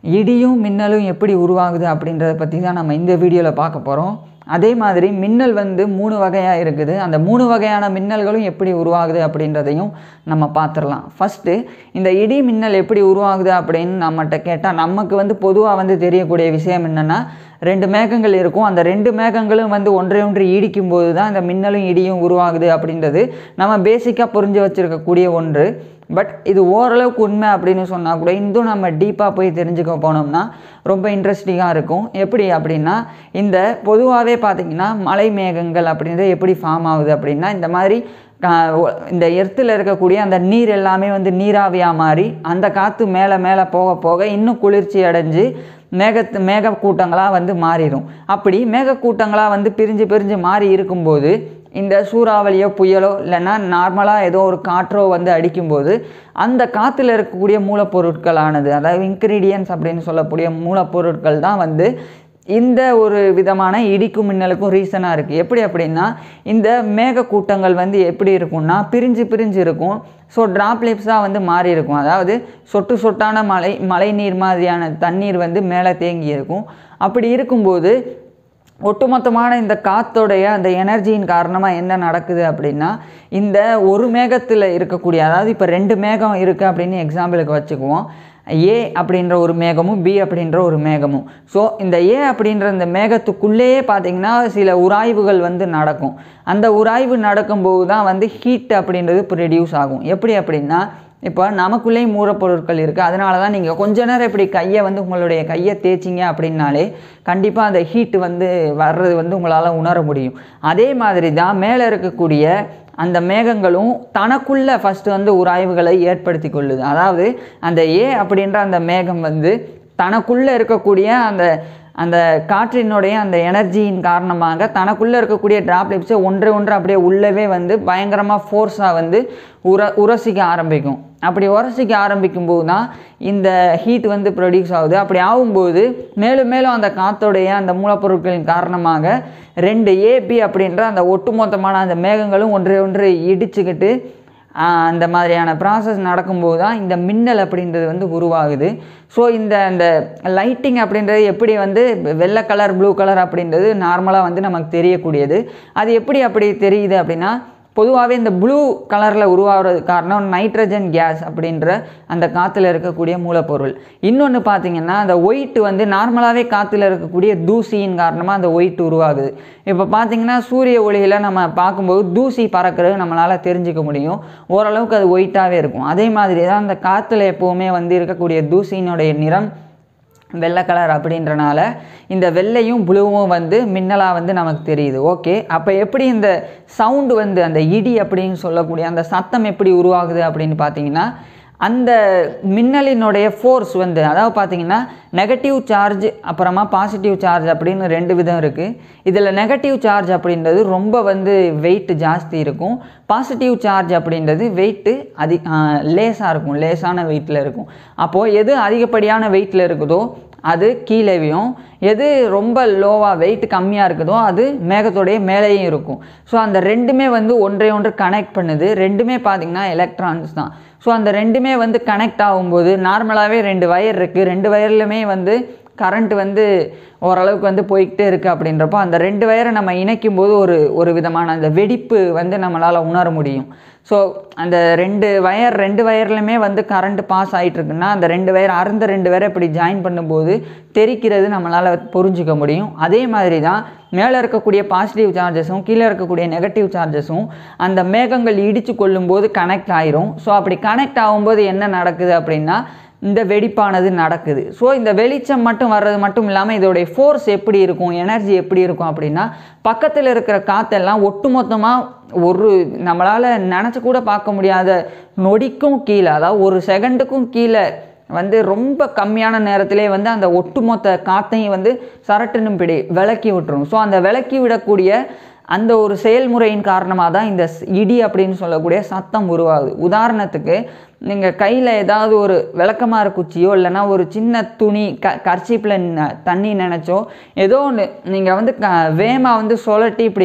இடியும் மின்னலும் எப்படி உருவாகுது அப்படின்றத பற்றி தான் நம்ம இந்த வீடியோவில் பார்க்க போகிறோம் அதே மாதிரி மின்னல் வந்து மூணு வகையாக இருக்குது அந்த மூணு வகையான மின்னல்களும் எப்படி உருவாகுது அப்படின்றதையும் நம்ம பார்த்துடலாம் ஃபஸ்ட்டு இந்த இடி மின்னல் எப்படி உருவாகுது அப்படின்னு நம்மகிட்ட கேட்டால் நமக்கு வந்து பொதுவாக வந்து தெரியக்கூடிய விஷயம் என்னென்னா ரெண்டு மேகங்கள் இருக்கும் அந்த ரெண்டு மேகங்களும் வந்து ஒன்றை ஒன்று இடிக்கும் போது தான் இந்த மின்னலும் இடியும் உருவாகுது அப்படின்றது நம்ம பேசிக்காக புரிஞ்சு வச்சுருக்கக்கூடிய ஒன்று பட் இது ஓரளவுக்கு உண்மை அப்படின்னு சொன்னால் கூட இன்னும் நம்ம டீப்பாக போய் தெரிஞ்சுக்க போனோம்னா ரொம்ப இன்ட்ரெஸ்டிங்காக இருக்கும் எப்படி அப்படின்னா இந்த பொதுவாகவே பார்த்திங்கன்னா மலை மேகங்கள் அப்படின்றது எப்படி ஃபார்ம் ஆகுது அப்படின்னா இந்த மாதிரி கா- ஒ- இந்த எர்த்தில் இருக்கக்கூடிய அந்த நீர் எல்லாமே வந்து நீராவியாக மாறி அந்த காற்று மேலே மேலே போக போக இன்னும் குளிர்ச்சி அடைஞ்சு மேகத்து மேகக்கூட்டங்களாக வந்து மாறிடும் அப்படி மேகக்கூட்டங்களாக வந்து பிரிஞ்சு பிரிஞ்சு மாறி இருக்கும்போது இந்த சூறாவளியோ புயலோ இல்லைன்னா நார்மலாக ஏதோ ஒரு காற்றோ வந்து அடிக்கும்போது அந்த காற்றுல இருக்கக்கூடிய மூலப்பொருட்களானது அதாவது இன்க்ரீடியன்ஸ் அப்படின்னு சொல்லக்கூடிய மூலப்பொருட்கள் தான் வந்து இந்த ஒரு விதமான இடிக்கும் மின்னலுக்கும் ரீசனாக இருக்குது எப்படி அப்படின்னா இந்த மேகக்கூட்டங்கள் வந்து எப்படி இருக்கும்னா பிரிஞ்சு பிரிஞ்சு இருக்கும் ஸோ ட்ராப்லெட்ஸாக வந்து மாறி இருக்கும் அதாவது சொட்டு சொட்டான மழை மழை நீர் மாதிரியான தண்ணீர் வந்து மேலே தேங்கி இருக்கும் அப்படி இருக்கும்போது ஒட்டுமொத்தமான இந்த காத்தோடைய அந்த எனர்ஜியின் காரணமாக என்ன நடக்குது அப்படின்னா இந்த ஒரு மேகத்தில் இருக்கக்கூடிய அதாவது இப்போ ரெண்டு மேகம் இருக்குது அப்படின்னு எக்ஸாம்பிளுக்கு வச்சுக்குவோம் ஏ அப்படின்ற ஒரு மேகமும் பி அப்படின்ற ஒரு மேகமும் ஸோ இந்த ஏ அப்படின்ற இந்த மேகத்துக்குள்ளேயே பார்த்தீங்கன்னா சில உராய்வுகள் வந்து நடக்கும் அந்த உராய்வு நடக்கும்போது தான் வந்து ஹீட் அப்படின்றது ப்ரொடியூஸ் ஆகும் எப்படி அப்படின்னா இப்போ நமக்குள்ளேயும் மூலப்பொருட்கள் இருக்குது அதனால தான் நீங்கள் கொஞ்ச நேரம் இப்படி கையை வந்து உங்களுடைய கையை தேய்ச்சிங்க அப்படின்னாலே கண்டிப்பாக அந்த ஹீட் வந்து வர்றது வந்து உங்களால் உணர முடியும் அதே மாதிரி தான் மேலே இருக்கக்கூடிய அந்த மேகங்களும் தனக்குள்ள ஃபஸ்ட்டு வந்து உராய்வுகளை ஏற்படுத்தி கொள்ளுது அதாவது அந்த ஏ அப்படின்ற அந்த மேகம் வந்து தனக்குள்ளே இருக்கக்கூடிய அந்த அந்த காற்றினுடைய அந்த எனர்ஜியின் காரணமாக தனக்குள்ளே இருக்கக்கூடிய டிராப்லெட்ஸை ஒன்றை ஒன்று அப்படியே உள்ளவே வந்து பயங்கரமாக ஃபோர்ஸாக வந்து உர உரசிக்க ஆரம்பிக்கும் அப்படி உரசிக்க ஆரம்பிக்கும் போது தான் இந்த ஹீட் வந்து ப்ரொடியூஸ் ஆகுது அப்படி ஆகும்போது மேலும் மேலும் அந்த காத்தோடைய அந்த மூலப்பொருட்களின் காரணமாக ரெண்டு ஏபி அப்படின்ற அந்த ஒட்டுமொத்தமான அந்த மேகங்களும் ஒன்றை ஒன்று இடிச்சுக்கிட்டு ஆஹ் அந்த மாதிரியான ப்ராசஸ் நடக்கும்போது தான் இந்த மின்னல் அப்படின்றது வந்து உருவாகுது ஸோ இந்த அந்த லைட்டிங் அப்படின்றது எப்படி வந்து வெள்ளை கலர் ப்ளூ கலர் அப்படின்றது நார்மலாக வந்து நமக்கு தெரியக்கூடியது அது எப்படி அப்படி தெரியுது அப்படின்னா பொதுவாகவே இந்த ப்ளூ கலரில் உருவாகிறது காரணம் நைட்ரஜன் கேஸ் அப்படின்ற அந்த காற்றுல இருக்கக்கூடிய மூலப்பொருள் இன்னொன்று பார்த்தீங்கன்னா அந்த ஒயிட் வந்து நார்மலாகவே காற்றுல இருக்கக்கூடிய தூசியின் காரணமாக அந்த ஒயிட் உருவாகுது இப்போ பார்த்தீங்கன்னா சூரிய ஒளியில் நம்ம பார்க்கும்போது தூசி பறக்கிறது நம்மளால் தெரிஞ்சுக்க முடியும் ஓரளவுக்கு அது ஒயிட்டாகவே இருக்கும் அதே மாதிரி தான் அந்த காற்றுல எப்போவுமே வந்து இருக்கக்கூடிய தூசியினுடைய நிறம் வெள்ளை கலர் அப்படின்றனால இந்த வெள்ளையும் ப்ளூவும் வந்து மின்னலாக வந்து நமக்கு தெரியுது ஓகே அப்போ எப்படி இந்த சவுண்டு வந்து அந்த இடி அப்படின்னு சொல்லக்கூடிய அந்த சத்தம் எப்படி உருவாகுது அப்படின்னு பார்த்தீங்கன்னா அந்த மின்னலினுடைய ஃபோர்ஸ் வந்து அதாவது பார்த்தீங்கன்னா நெகட்டிவ் சார்ஜ் அப்புறமா பாசிட்டிவ் சார்ஜ் அப்படின்னு ரெண்டு விதம் இருக்குது இதில் நெகட்டிவ் சார்ஜ் அப்படின்றது ரொம்ப வந்து வெயிட் ஜாஸ்தி இருக்கும் பாசிட்டிவ் சார்ஜ் அப்படின்றது வெயிட்டு அதி லேசாக இருக்கும் லேசான வெயிட்டில் இருக்கும் அப்போது எது அதிகப்படியான வெயிட்டில் இருக்குதோ அது கீழேயும் எது ரொம்ப லோவாக வெயிட் கம்மியாக இருக்குதோ அது மேகத்தோடைய மேலேயும் இருக்கும் ஸோ அந்த ரெண்டுமே வந்து ஒன்றை ஒன்று கனெக்ட் பண்ணுது ரெண்டுமே பார்த்திங்கன்னா எலக்ட்ரான்ஸ் தான் ஸோ அந்த ரெண்டுமே வந்து கனெக்ட் ஆகும்போது நார்மலாகவே ரெண்டு வயர் இருக்குது ரெண்டு வயர்லையுமே வந்து கரண்ட் வந்து ஓரளவுக்கு வந்து போய்கிட்டே இருக்குது அப்படின்றப்போ அந்த ரெண்டு வயரை நம்ம இணைக்கும் போது ஒரு ஒரு விதமான அந்த வெடிப்பு வந்து நம்மளால் உணர முடியும் ஸோ அந்த ரெண்டு வயர் ரெண்டு வயர்லையுமே வந்து கரண்ட் பாஸ் ஆகிட்டு இருக்குன்னா அந்த ரெண்டு வயர் அறுந்த ரெண்டு வயரை இப்படி ஜாயின் பண்ணும்போது தெரிக்கிறது நம்மளால் புரிஞ்சுக்க முடியும் அதே மாதிரி தான் மேலே இருக்கக்கூடிய பாசிட்டிவ் சார்ஜஸும் கீழே இருக்கக்கூடிய நெகட்டிவ் சார்ஜஸும் அந்த மேகங்கள் இடித்து கொள்ளும்போது கனெக்ட் ஆயிரும் ஸோ அப்படி கனெக்ட் ஆகும்போது என்ன நடக்குது அப்படின்னா இந்த வெடிப்பானது நடக்குது ஸோ இந்த வெளிச்சம் மட்டும் வர்றது மட்டும் இல்லாமல் இதோடைய ஃபோர்ஸ் எப்படி இருக்கும் எனர்ஜி எப்படி இருக்கும் அப்படின்னா பக்கத்தில் இருக்கிற காற்றெல்லாம் ஒட்டுமொத்தமாக ஒரு நம்மளால் நினச்சி கூட பார்க்க முடியாத நொடிக்கும் கீழே அதாவது ஒரு செகண்டுக்கும் கீழே வந்து ரொம்ப கம்மியான நேரத்திலே வந்து அந்த ஒட்டுமொத்த காற்றையும் வந்து சரட்டுன்னு பிடி விலக்கி விட்டுரும் ஸோ அந்த விலக்கி விடக்கூடிய அந்த ஒரு செயல்முறையின் காரணமாக தான் இந்த ஸ்- இடி அப்படின்னு சொல்லக்கூடிய சத்தம் உருவாகுது உதாரணத்துக்கு நீங்கள் கையில் ஏதாவது ஒரு விளக்கமாறு குச்சியோ இல்லைன்னா ஒரு சின்ன துணி க கர்ச்சீப்பில் தண்ணி நினச்சோ ஏதோ ஒன்று நீங்கள் வந்து க வேமா வந்து சுழட்டி இப்படி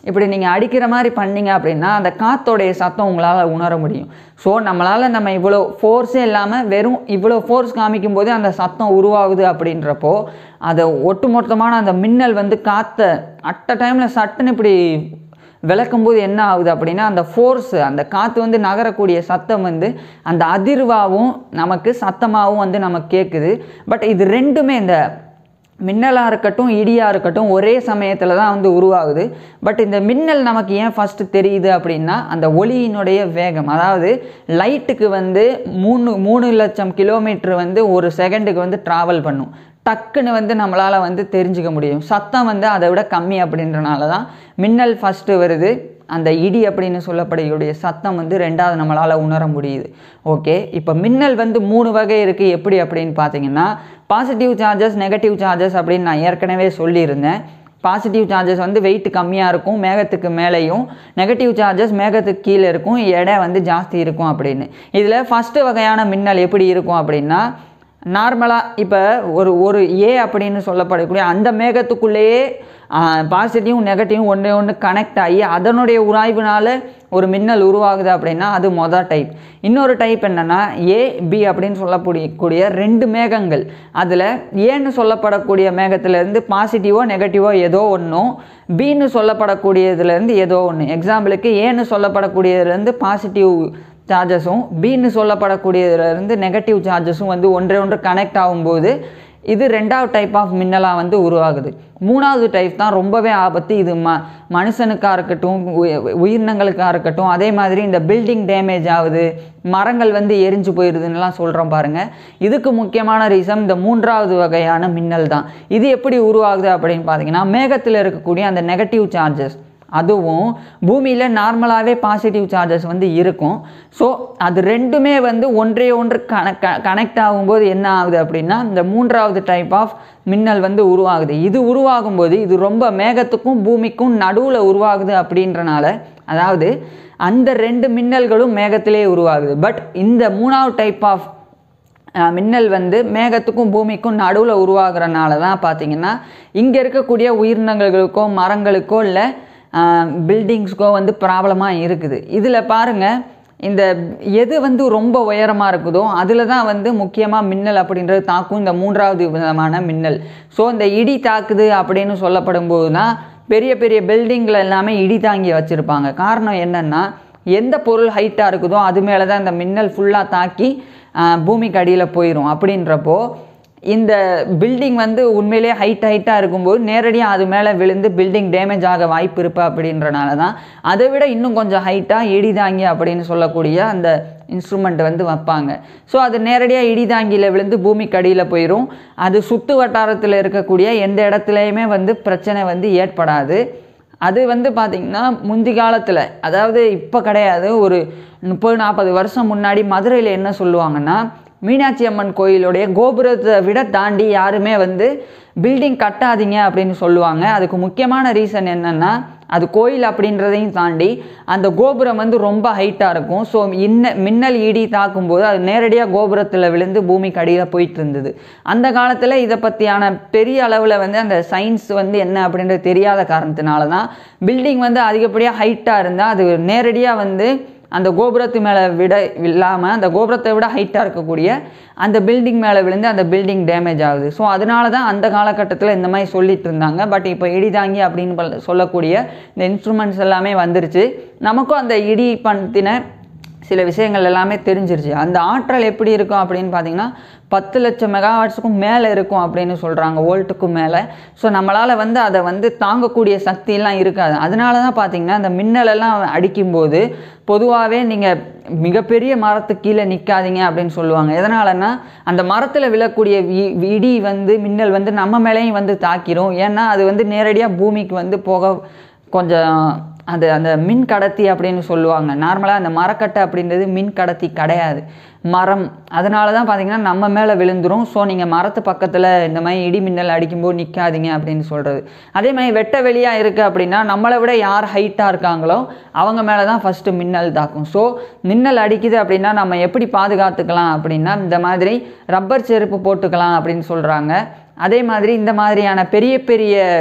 இப்படி நீங்கள் அடிக்கிற மாதிரி பண்ணீங்க அப்படின்னா அந்த காத்தோடைய சத்தம் உங்களால் உணர முடியும் ஸோ நம்மளால் நம்ம இவ்வளோ ஃபோர்ஸே இல்லாமல் வெறும் இவ்வளோ ஃபோர்ஸ் காமிக்கும் போது அந்த சத்தம் உருவாகுது அப்படின்றப்போ அதை ஒட்டுமொத்தமான அந்த மின்னல் வந்து காற்றை அட்ட டைமில் சட்டுன்னு இப்படி விளக்கும்போது என்ன ஆகுது அப்படின்னா அந்த ஃபோர்ஸு அந்த காற்று வந்து நகரக்கூடிய சத்தம் வந்து அந்த அதிர்வாகவும் நமக்கு சத்தமாகவும் வந்து நமக்கு கேட்குது பட் இது ரெண்டுமே இந்த மின்னலாக இருக்கட்டும் இடியாக இருக்கட்டும் ஒரே சமயத்தில் தான் வந்து உருவாகுது பட் இந்த மின்னல் நமக்கு ஏன் ஃபஸ்ட்டு தெரியுது அப்படின்னா அந்த ஒளியினுடைய வேகம் அதாவது லைட்டுக்கு வந்து மூணு மூணு லட்சம் கிலோமீட்டர் வந்து ஒரு செகண்டுக்கு வந்து ட்ராவல் பண்ணும் டக்குன்னு வந்து நம்மளால் வந்து தெரிஞ்சுக்க முடியும் சத்தம் வந்து அதை விட கம்மி அப்படின்றனால தான் மின்னல் ஃபஸ்ட்டு வருது அந்த இடி அப்படின்னு சொல்லப்படக்கூடிய சத்தம் வந்து ரெண்டாவது நம்மளால் உணர முடியுது ஓகே இப்போ மின்னல் வந்து மூணு வகை இருக்குது எப்படி அப்படின்னு பார்த்தீங்கன்னா பாசிட்டிவ் சார்ஜஸ் நெகட்டிவ் சார்ஜஸ் அப்படின்னு நான் ஏற்கனவே சொல்லியிருந்தேன் பாசிட்டிவ் சார்ஜஸ் வந்து வெயிட் கம்மியாக இருக்கும் மேகத்துக்கு மேலேயும் நெகட்டிவ் சார்ஜஸ் மேகத்துக்கு கீழே இருக்கும் எடை வந்து ஜாஸ்தி இருக்கும் அப்படின்னு இதில் ஃபஸ்ட்டு வகையான மின்னல் எப்படி இருக்கும் அப்படின்னா நார்மலாக இப்போ ஒரு ஒரு ஏ அப்படின்னு சொல்லப்படக்கூடிய அந்த மேகத்துக்குள்ளேயே பாசிட்டிவும் நெகட்டிவும் ஒன்றே ஒன்று கனெக்ட் ஆகி அதனுடைய உராய்வுனால ஒரு மின்னல் உருவாகுது அப்படின்னா அது மொதல் டைப் இன்னொரு டைப் என்னென்னா ஏ பி அப்படின்னு சொல்லக்கூடிய கூடிய ரெண்டு மேகங்கள் அதில் ஏன்னு சொல்லப்படக்கூடிய மேகத்திலேருந்து பாசிட்டிவோ நெகட்டிவோ ஏதோ ஒன்றும் பின்னு சொல்லப்படக்கூடியதுலேருந்து ஏதோ ஒன்று எக்ஸாம்பிளுக்கு ஏன்னு சொல்லப்படக்கூடியதுலேருந்து பாசிட்டிவ் சார்ஜஸும் பின்னு சொல்லப்படக்கூடியதுலேருந்து நெகட்டிவ் சார்ஜஸும் வந்து ஒன்றே ஒன்று கனெக்ட் ஆகும்போது இது ரெண்டாவது டைப் ஆஃப் மின்னலாக வந்து உருவாகுது மூணாவது டைப் தான் ரொம்பவே ஆபத்து இது ம மனுஷனுக்காக இருக்கட்டும் உய- உயிரினங்களுக்காக இருக்கட்டும் அதே மாதிரி இந்த பில்டிங் டேமேஜ் ஆகுது மரங்கள் வந்து எரிஞ்சு போயிடுதுன்னுலாம் சொல்கிறோம் பாருங்கள் இதுக்கு முக்கியமான ரீசன் இந்த மூன்றாவது வகையான மின்னல் தான் இது எப்படி உருவாகுது அப்படின்னு பார்த்தீங்கன்னா மேகத்தில் இருக்கக்கூடிய அந்த நெகட்டிவ் சார்ஜஸ் அதுவும் பூமியில் நார்மலாகவே பாசிட்டிவ் சார்ஜஸ் வந்து இருக்கும் ஸோ அது ரெண்டுமே வந்து ஒன்றே ஒன்று கனெக்ட் கனெக்ட் ஆகும்போது என்ன ஆகுது அப்படின்னா இந்த மூன்றாவது டைப் ஆஃப் மின்னல் வந்து உருவாகுது இது உருவாகும்போது இது ரொம்ப மேகத்துக்கும் பூமிக்கும் நடுவில் உருவாகுது அப்படின்றனால அதாவது அந்த ரெண்டு மின்னல்களும் மேகத்திலே உருவாகுது பட் இந்த மூணாவது டைப் ஆஃப் அஹ் மின்னல் வந்து மேகத்துக்கும் பூமிக்கும் நடுவில் உருவாகிறனால தான் பார்த்தீங்கன்னா இங்கே இருக்கக்கூடிய உயிரினங்களுக்கோ மரங்களுக்கோ இல்லை பில்டிங்ஸ்க்கோ வந்து ப்ராப்ளமாக இருக்குது இதில் பாருங்கள் இந்த எது வந்து ரொம்ப உயரமாக இருக்குதோ அதில் தான் வந்து முக்கியமாக மின்னல் அப்படின்றது தாக்கும் இந்த மூன்றாவது விதமான மின்னல் ஸோ இந்த இடி தாக்குது அப்படின்னு சொல்லப்படும் போது தான் பெரிய பெரிய பில்டிங்கில் எல்லாமே இடி தாங்கி வச்சுருப்பாங்க காரணம் என்னென்னா எந்த பொருள் ஹைட்டாக இருக்குதோ அது மேலே தான் இந்த மின்னல் ஃபுல்லாக தாக்கி ஆஹ், பூமிக்கு அடியில் போயிடும் அப்படின்றப்போ இந்த பில்டிங் வந்து உண்மையிலேயே ஹைட் ஹைட்டாக இருக்கும்போது நேரடியாக அது மேலே விழுந்து பில்டிங் டேமேஜ் ஆக வாய்ப்பு இருப்பா அப்படின்றனால தான் அதை விட இன்னும் கொஞ்சம் ஹைட்டாக இடிதாங்கி அப்படின்னு சொல்லக்கூடிய அந்த இன்ஸ்ட்ருமெண்ட் வந்து வைப்பாங்க ஸோ அது நேரடியாக இடிதாங்கியில் விழுந்து பூமிக்கு அடியில் போயிடும் அது சுற்று வட்டாரத்தில் இருக்கக்கூடிய எந்த இடத்துலையுமே வந்து பிரச்சனை வந்து ஏற்படாது அது வந்து பார்த்திங்கன்னா முந்தி காலத்தில் அதாவது இப்போ கிடையாது ஒரு முப்பது நாற்பது வருஷம் முன்னாடி மதுரையில் என்ன சொல்லுவாங்கன்னா மீனாட்சி அம்மன் கோயிலுடைய கோபுரத்தை விட தாண்டி யாருமே வந்து பில்டிங் கட்டாதீங்க அப்படின்னு சொல்லுவாங்க அதுக்கு முக்கியமான ரீசன் என்னென்னா அது கோயில் அப்படின்றதையும் தாண்டி அந்த கோபுரம் வந்து ரொம்ப ஹைட்டாக இருக்கும் ஸோ இன்ன மின்னல் இடி தாக்கும்போது அது நேரடியாக கோபுரத்தில் விழுந்து பூமிக்கு அடியில் போயிட்டு இருந்தது அந்த காலத்தில் இதை பற்றியான பெரிய அளவில் வந்து அந்த சயின்ஸ் வந்து என்ன அப்படின்றது தெரியாத காரணத்தினால தான் பில்டிங் வந்து அதிகப்படியாக ஹைட்டாக இருந்தால் அது நேரடியாக வந்து அந்த கோபுரத்து மேலே விட இல்லாமல் அந்த கோபுரத்தை விட ஹைட்டாக இருக்கக்கூடிய அந்த பில்டிங் மேலே விழுந்து அந்த பில்டிங் டேமேஜ் ஆகுது ஸோ அதனால தான் அந்த காலகட்டத்தில் இந்த மாதிரி சொல்லிட்டு இருந்தாங்க பட் இப்போ இடிதாங்கி அப்படின்னு பல்- சொல்லக்கூடிய இந்த இன்ஸ்ட்ருமெண்ட்ஸ் எல்லாமே வந்துருச்சு நமக்கும் அந்த இடி பற்றின சில விஷயங்கள் எல்லாமே தெரிஞ்சிருச்சு அந்த ஆற்றல் எப்படி இருக்கும் அப்படின்னு பார்த்தீங்கன்னா பத்து லட்சம் மெகாவாட்ஸுக்கும் மேலே இருக்கும் அப்படின்னு சொல்கிறாங்க வோல்ட்டுக்கும் மேலே ஸோ நம்மளால் வந்து அதை வந்து தாங்கக்கூடிய சக்தியெல்லாம் இருக்காது அதனால தான் பார்த்தீங்கன்னா அந்த மின்னலெல்லாம் அடிக்கும்போது பொதுவாகவே நீங்கள் மிகப்பெரிய மரத்துக்கு கீழே நிற்காதீங்க அப்படின்னு சொல்லுவாங்க எதனாலன்னா அந்த மரத்தில் விழக்கூடிய வி- இடி வந்து மின்னல் வந்து நம்ம மேலேயும் வந்து தாக்கிரும் ஏன்னா அது வந்து நேரடியாக பூமிக்கு வந்து போக கொஞ்சம் அது அந்த மின் கடத்தி அப்படின்னு சொல்லுவாங்க நார்மலாக அந்த மரக்கட்டை அப்படின்றது மின் கடத்தி கிடையாது மரம் அதனால தான் பார்த்தீங்கன்னா நம்ம மேலே விழுந்துரும் ஸோ நீங்கள் மரத்து பக்கத்தில் இந்த மாதிரி இடி மின்னல் அடிக்கும்போது நிற்காதீங்க அப்படின்னு சொல்கிறது அதே மாதிரி வெட்ட வெளியாக இருக்குது அப்படின்னா நம்மளை விட யார் ஹைட்டாக இருக்காங்களோ அவங்க மேலே தான் ஃபஸ்ட்டு மின்னல் தாக்கும் ஸோ மின்னல் அடிக்குது அப்படின்னா நம்ம எப்படி பாதுகாத்துக்கலாம் அப்படின்னா இந்த மாதிரி ரப்பர் செருப்பு போட்டுக்கலாம் அப்படின்னு சொல்கிறாங்க அதே மாதிரி இந்த மாதிரியான பெரிய பெரிய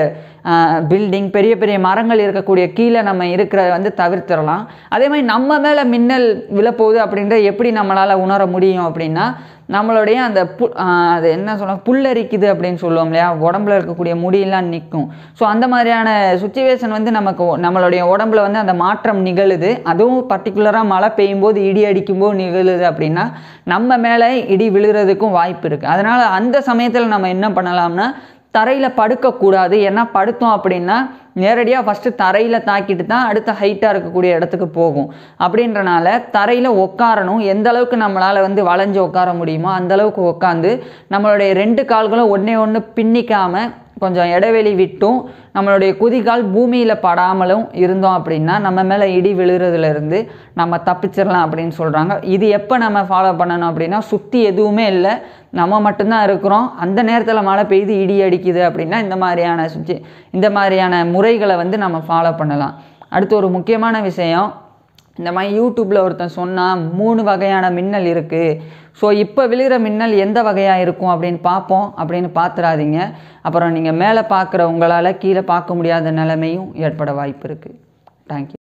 பில்டிங் பெரிய பெரிய மரங்கள் இருக்கக்கூடிய கீழே நம்ம இருக்கிற வந்து தவிர்த்திடலாம் அதே மாதிரி நம்ம மேலே மின்னல் விழப்போகுது அப்படின்ற எப்படி நம்மளால் உணர முடியும் அப்படின்னா நம்மளுடைய அந்த பு ஆஹ் அது என்ன சொல்ல புல்லரிக்குது அப்படின்னு சொல்லுவோம் இல்லையா உடம்புல இருக்கக்கூடிய முடியெல்லாம் நிற்கும் ஸோ அந்த மாதிரியான சுச்சுவேஷன் வந்து நமக்கு ஒ- நம்மளுடைய உடம்புல வந்து அந்த மாற்றம் நிகழுது அதுவும் பர்டிகுலராக மழை பெய்யும் போது இடி அடிக்கும்போது நிகழுது அப்படின்னா நம்ம மேலே இடி விழுகிறதுக்கும் வாய்ப்பு இருக்குது அதனால் அந்த சமயத்தில் நம்ம என்ன பண்ணலாம்னா தரையில் படுக்கக்கூடாது ஏன்னா படுத்தோம் அப்படின்னா நேரடியாக ஃபஸ்ட்டு தரையில் தாக்கிட்டு தான் அடுத்த ஹைட்டாக இருக்கக்கூடிய இடத்துக்கு போகும் அப்படின்றனால தரையில் உட்காரணும் எந்த அளவுக்கு நம்மளால் வந்து வளைஞ்சு உட்கார முடியுமோ அந்த அளவுக்கு உட்காந்து நம்மளுடைய ரெண்டு கால்களும் ஒன்றே ஒன்று பின்னிக்காமல் கொஞ்சம் இடைவெளி விட்டும் நம்மளுடைய குதிகால் பூமியில் படாமலும் இருந்தோம் அப்படின்னா நம்ம மேலே இடி விழுறதுலேருந்து நம்ம தப்பிச்சிடலாம் அப்படின்னு சொல்கிறாங்க இது எப்போ நம்ம ஃபாலோ பண்ணணும் அப்படின்னா சுற்றி எதுவுமே இல்லை நம்ம மட்டும்தான் இருக்கிறோம் அந்த நேரத்தில் மழை பெய்து இடி அடிக்குது அப்படின்னா இந்த மாதிரியான சுச்சி இந்த மாதிரியான முறைகளை வந்து நம்ம ஃபாலோ பண்ணலாம் அடுத்து ஒரு முக்கியமான விஷயம் இந்த மாதிரி யூடியூப்பில் ஒருத்தன் சொன்னான் மூணு வகையான மின்னல் இருக்குது ஸோ இப்போ விழுகிற மின்னல் எந்த வகையாக இருக்கும் அப்படின்னு பார்ப்போம் அப்படின்னு பார்த்துறாதீங்க அப்புறம் நீங்கள் மேலே பார்க்குற உங்களால் கீழே பார்க்க முடியாத நிலைமையும் ஏற்பட வாய்ப்பு இருக்குது தேங்க்யூ